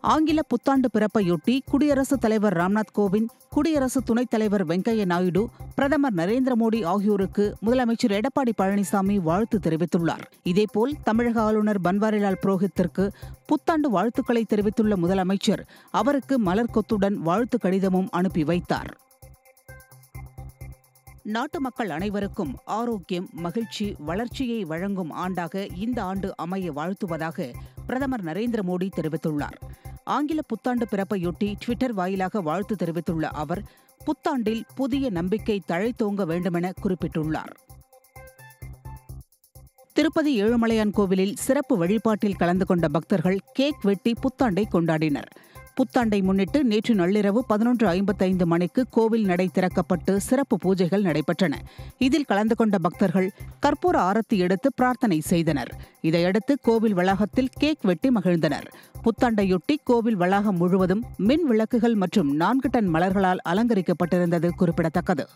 ஆங்கில புத்தாண்டு பிறப்பையொட்டி குடியரசுத் தலைவர் ராம்நாத் கோவிந்த் குடியரசு துணைத் தலைவர் வெங்கையா நாயுடு பிரதமர் நரேந்திர மோடி ஆகியோருக்கு முதலமைச்சர் எடப்பாடி பழனிசாமி வாழ்த்து தெரிவித்துள்ளார் இதேபோல் தமிழக ஆளுநர் பன்வாரிலால் புரோஹித்திற்கு புத்தாண்டு வாழ்த்துக்களை தெரிவித்துள்ள முதலமைச்சர் அவருக்கு மலர்கொத்துடன் வாழ்த்து கடிதமும் அனுப்பி வைத்தார் நாட்டு மக்கள் அனைவருக்கும் ஆரோக்கியம் மகிழ்ச்சி வளர்ச்சியை வழங்கும் ஆண்டாக இந்த ஆண்டு அமைய வாழ்த்துவதாக பிரதமர் நரேந்திர மோடி தெரிவித்துள்ளார் ஆங்கில புத்தாண்டு பிறப்பையொட்டி ட்விட்டர் வாயிலாக வாழ்த்து தெரிவித்துள்ள அவர் புத்தாண்டில் புதிய நம்பிக்கை தழைத்தோங்க வேண்டுமென குறிப்பிட்டுள்ளார் திருப்பதி ஏழுமலையான் கோவிலில் சிறப்பு வழிபாட்டில் கலந்து கொண்ட பக்தர்கள் கேக் வெட்டி புத்தாண்டை கொண்டாடினர் புத்தாண்டை முன்னிட்டு நேற்று நள்ளிரவு பதினொன்று ஐம்பத்தைந்து மணிக்கு கோவில் நடை திறக்கப்பட்டு சிறப்பு பூஜைகள் நடைபெற்றன இதில் கலந்து கொண்ட பக்தர்கள் கற்பூர ஆரத்தி எடுத்து பிரார்த்தனை செய்தனர் இதையடுத்து கோவில் வளாகத்தில் கேக் வெட்டி மகிழ்ந்தனர் புத்தாண்டையொட்டி கோவில் வளாகம் முழுவதும் மின் விளக்குகள் மற்றும் நான்கு டன் மலர்களால் அலங்கரிக்கப்பட்டிருந்தது குறிப்பிடத்தக்கது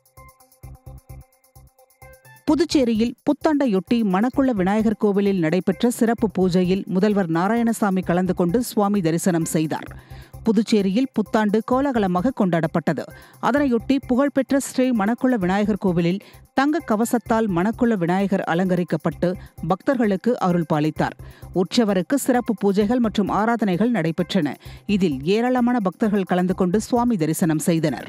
புதுச்சேரியில் புத்தாண்டையொட்டி மணக்குள விநாயகர் கோவிலில் நடைபெற்ற சிறப்பு பூஜையில் முதல்வர் நாராயணசாமி கலந்து கொண்டு சுவாமி தரிசனம் செய்தார் புதுச்சேரியில் புத்தாண்டு கோலாகலமாக கொண்டாடப்பட்டது அதனையொட்டி புகழ்பெற்ற ஸ்ரீ மணக்குள விநாயகர் கோவிலில் தங்க கவசத்தால் மணக்குள விநாயகர் அலங்கரிக்கப்பட்டு பக்தர்களுக்கு அருள் பாலித்தார் உற்சவருக்கு சிறப்பு பூஜைகள் மற்றும் ஆராதனைகள் நடைபெற்றன இதில் ஏராளமான பக்தர்கள் கலந்து கொண்டு சுவாமி தரிசனம் செய்தனர்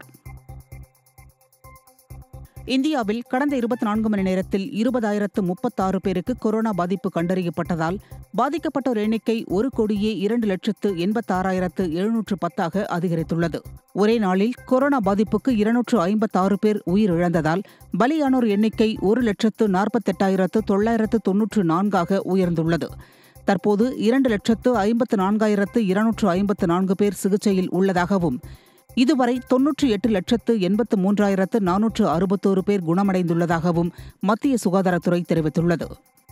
இந்தியாவில் கடந்த இருபத்தி நான்கு மணி நேரத்தில் இருபதாயிரத்து முப்பத்தாறு பேருக்கு கொரோனா பாதிப்பு கண்டறியப்பட்டதால் பாதிக்கப்பட்டோர் எண்ணிக்கை ஒரு கோடியே இரண்டு லட்சத்து எண்பத்தாறாயிரத்து எழுநூற்று பத்தாக அதிகரித்துள்ளது ஒரே நாளில் கொரோனா பாதிப்புக்கு இருநூற்று ஐம்பத்தாறு பேர் உயிரிழந்ததால் பலியானோர் எண்ணிக்கை ஒரு லட்சத்து நாற்பத்தெட்டாயிரத்து தொள்ளாயிரத்து தொன்னூற்று நான்காக உயர்ந்துள்ளது தற்போது இரண்டு லட்சத்து ஐம்பத்து நான்காயிரத்து இருநூற்று ஐம்பத்து நான்கு பேர் சிகிச்சையில் உள்ளதாகவும் இதுவரை தொன்னூற்றி எட்டு லட்சத்து எண்பத்து மூன்றாயிரத்து நானூற்று அறுபத்தோரு பேர் குணமடைந்துள்ளதாகவும் மத்திய சுகாதாரத்துறை தெரிவித்துள்ளது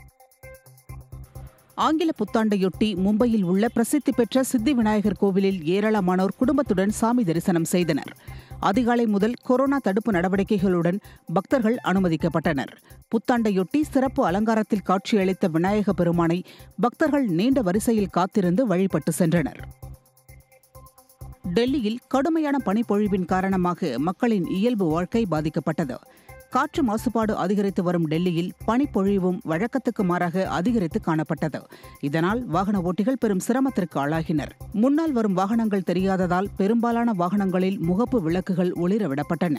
ஆங்கில புத்தாண்டையொட்டி மும்பையில் உள்ள பிரசித்தி பெற்ற சித்தி விநாயகர் கோவிலில் ஏராளமானோர் குடும்பத்துடன் சாமி தரிசனம் செய்தனர் அதிகாலை முதல் கொரோனா தடுப்பு நடவடிக்கைகளுடன் பக்தர்கள் அனுமதிக்கப்பட்டனர் புத்தாண்டையொட்டி சிறப்பு அலங்காரத்தில் காட்சியளித்த விநாயக பெருமானை பக்தர்கள் நீண்ட வரிசையில் காத்திருந்து வழிபட்டு சென்றனர் டெல்லியில் கடுமையான பனிப்பொழிவின் காரணமாக மக்களின் இயல்பு வாழ்க்கை பாதிக்கப்பட்டது காற்று மாசுபாடு அதிகரித்து வரும் டெல்லியில் பனிப்பொழிவும் வழக்கத்துக்கு மாறாக அதிகரித்து காணப்பட்டது இதனால் வாகன ஓட்டிகள் பெரும் சிரமத்திற்கு ஆளாகினர் முன்னால் வரும் வாகனங்கள் தெரியாததால் பெரும்பாலான வாகனங்களில் முகப்பு விளக்குகள் ஒளிர விடப்பட்டன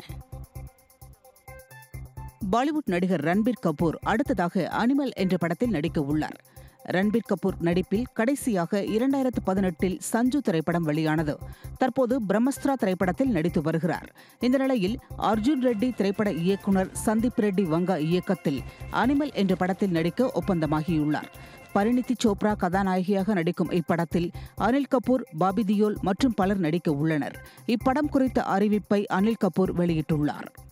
பாலிவுட் நடிகர் ரன்பீர் கபூர் அடுத்ததாக அனிமல் என்ற படத்தில் நடிக்க உள்ளார் ரன்பீர் கபூர் நடிப்பில் கடைசியாக இரண்டாயிரத்து பதினெட்டில் சஞ்சு திரைப்படம் வெளியானது தற்போது பிரம்மஸ்திரா திரைப்படத்தில் நடித்து வருகிறார் இந்த நிலையில் அர்ஜுன் ரெட்டி திரைப்பட இயக்குனர் சந்தீப் ரெட்டி வங்கா இயக்கத்தில் அனிமல் என்ற படத்தில் நடிக்க ஒப்பந்தமாகியுள்ளார் பரிணிதி சோப்ரா கதாநாயகியாக நடிக்கும் இப்படத்தில் அனில் கபூர் பாபி தியோல் மற்றும் பலர் நடிக்க உள்ளனர் இப்படம் குறித்த அறிவிப்பை அனில் கபூர் வெளியிட்டுள்ளார்